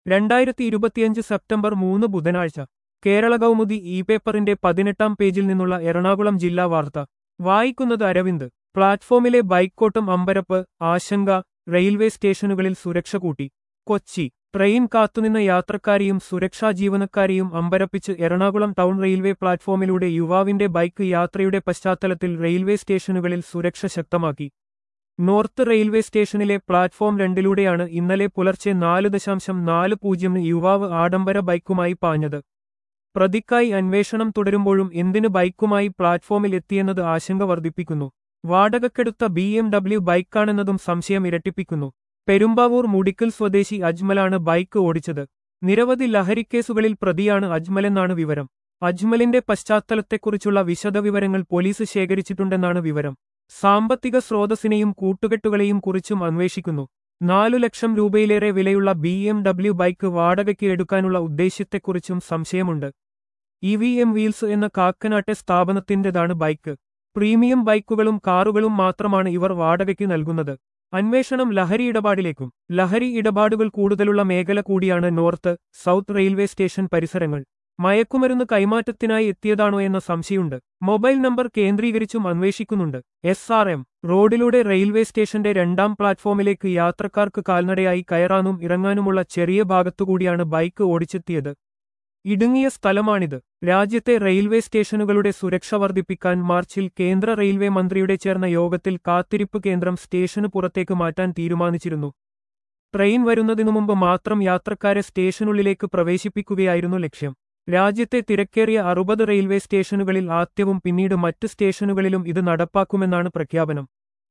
രണ്ടായിരത്തി ഇരുപത്തിയഞ്ച് സെപ്റ്റംബർ മൂന്ന് ബുധനാഴ്ച കേരള കൗമുദി ഇ പേപ്പറിന്റെ പതിനെട്ടാം പേജിൽ നിന്നുള്ള എറണാകുളം ജില്ലാ വാർത്ത വായിക്കുന്നത് അരവിന്ദ് പ്ലാറ്റ്ഫോമിലെ ബൈക്കോട്ടം അമ്പരപ്പ് ആശങ്ക റെയിൽവേ സ്റ്റേഷനുകളിൽ സുരക്ഷ കൂട്ടി കൊച്ചി ട്രെയിൻ കാത്തുനിന്ന യാത്രക്കാരെയും സുരക്ഷാ ജീവനക്കാരെയും അമ്പരപ്പിച്ച് എറണാകുളം ടൗൺ റെയിൽവേ പ്ലാറ്റ്ഫോമിലൂടെ യുവാവിന്റെ ബൈക്ക് യാത്രയുടെ പശ്ചാത്തലത്തിൽ റെയിൽവേ സ്റ്റേഷനുകളിൽ സുരക്ഷ ശക്തമാക്കി നോർത്ത് റെയിൽവേ സ്റ്റേഷനിലെ പ്ലാറ്റ്ഫോം രണ്ടിലൂടെയാണ് ഇന്നലെ പുലർച്ചെ നാല് ദശാംശം നാല് പൂജ്യമിന് യുവാവ് ആഡംബര ബൈക്കുമായി പാഞ്ഞത് പ്രതിക്കായി അന്വേഷണം തുടരുമ്പോഴും എന്തിന് ബൈക്കുമായി പ്ലാറ്റ്ഫോമിൽ എത്തിയെന്നത് ആശങ്ക വർദ്ധിപ്പിക്കുന്നു വാടകക്കെടുത്ത ബി എം ഡബ്ല്യു ബൈക്കാണെന്നതും സംശയം ഇരട്ടിപ്പിക്കുന്നു പെരുമ്പാവൂർ മുടിക്കൽ സ്വദേശി അജ്മലാണ് ബൈക്ക് ഓടിച്ചത് നിരവധി ലഹരിക്കേസുകളിൽ പ്രതിയാണ് അജ്മലെന്നാണ് വിവരം അജ്മലിന്റെ പശ്ചാത്തലത്തെക്കുറിച്ചുള്ള വിശദവിവരങ്ങൾ പോലീസ് ശേഖരിച്ചിട്ടുണ്ടെന്നാണ് വിവരം സാമ്പത്തിക സ്രോതസ്സിനെയും കൂട്ടുകെട്ടുകളെയും കുറിച്ചും അന്വേഷിക്കുന്നു നാലു ലക്ഷം രൂപയിലേറെ വിലയുള്ള ബി എം ഡബ്ല്യു ബൈക്ക് വാടകയ്ക്ക് എടുക്കാനുള്ള ഉദ്ദേശ്യത്തെക്കുറിച്ചും സംശയമുണ്ട് ഇ വി എം വീൽസ് എന്ന കാക്കനാട്ടെ സ്ഥാപനത്തിന്റേതാണ് ബൈക്ക് പ്രീമിയം ബൈക്കുകളും കാറുകളും മാത്രമാണ് ഇവർ വാടകയ്ക്ക് നൽകുന്നത് അന്വേഷണം ലഹരി ഇടപാടിലേക്കും ലഹരി ഇടപാടുകൾ കൂടുതലുള്ള മേഖല കൂടിയാണ് നോർത്ത് സൗത്ത് റെയിൽവേ സ്റ്റേഷൻ പരിസരങ്ങൾ മയക്കുമരുന്ന് കൈമാറ്റത്തിനായി എത്തിയതാണോ എന്ന സംശയമുണ്ട് മൊബൈൽ നമ്പർ കേന്ദ്രീകരിച്ചും അന്വേഷിക്കുന്നുണ്ട് എസ് ആർ എം റോഡിലൂടെ റെയിൽവേ സ്റ്റേഷന്റെ രണ്ടാം പ്ലാറ്റ്ഫോമിലേക്ക് യാത്രക്കാർക്ക് കാൽനടയായി കയറാനും ഇറങ്ങാനുമുള്ള ചെറിയ ഭാഗത്തുകൂടിയാണ് ബൈക്ക് ഓടിച്ചെത്തിയത് ഇടുങ്ങിയ സ്ഥലമാണിത് രാജ്യത്തെ റെയിൽവേ സ്റ്റേഷനുകളുടെ സുരക്ഷ വർദ്ധിപ്പിക്കാൻ മാർച്ചിൽ കേന്ദ്ര റെയിൽവേ മന്ത്രിയുടെ ചേർന്ന യോഗത്തിൽ കാത്തിരിപ്പ് കേന്ദ്രം സ്റ്റേഷന് പുറത്തേക്ക് മാറ്റാൻ തീരുമാനിച്ചിരുന്നു ട്രെയിൻ വരുന്നതിനു മുമ്പ് മാത്രം യാത്രക്കാരെ സ്റ്റേഷനുള്ളിലേക്ക് പ്രവേശിപ്പിക്കുകയായിരുന്നു ലക്ഷ്യം രാജ്യത്തെ തിരക്കേറിയ അറുപത് റെയിൽവേ സ്റ്റേഷനുകളിൽ ആദ്യവും പിന്നീട് മറ്റ് സ്റ്റേഷനുകളിലും ഇത് നടപ്പാക്കുമെന്നാണ് പ്രഖ്യാപനം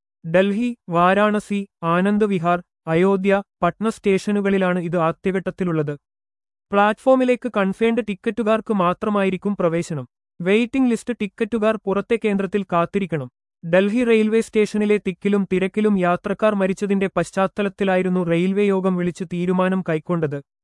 ഡൽഹി വാരാണസി ആനന്ദ് വിഹാർ അയോധ്യ പട്ന സ്റ്റേഷനുകളിലാണ് ഇത് ആദ്യഘട്ടത്തിലുള്ളത് പ്ലാറ്റ്ഫോമിലേക്ക് കൺഫേൺഡ് ടിക്കറ്റുകാർക്ക് മാത്രമായിരിക്കും പ്രവേശനം വെയിറ്റിംഗ് ലിസ്റ്റ് ടിക്കറ്റുകാർ പുറത്തെ കേന്ദ്രത്തിൽ കാത്തിരിക്കണം ഡൽഹി റെയിൽവേ സ്റ്റേഷനിലെ തിക്കിലും തിരക്കിലും യാത്രക്കാർ മരിച്ചതിന്റെ പശ്ചാത്തലത്തിലായിരുന്നു റെയിൽവേ യോഗം വിളിച്ച് തീരുമാനം കൈക്കൊണ്ടത്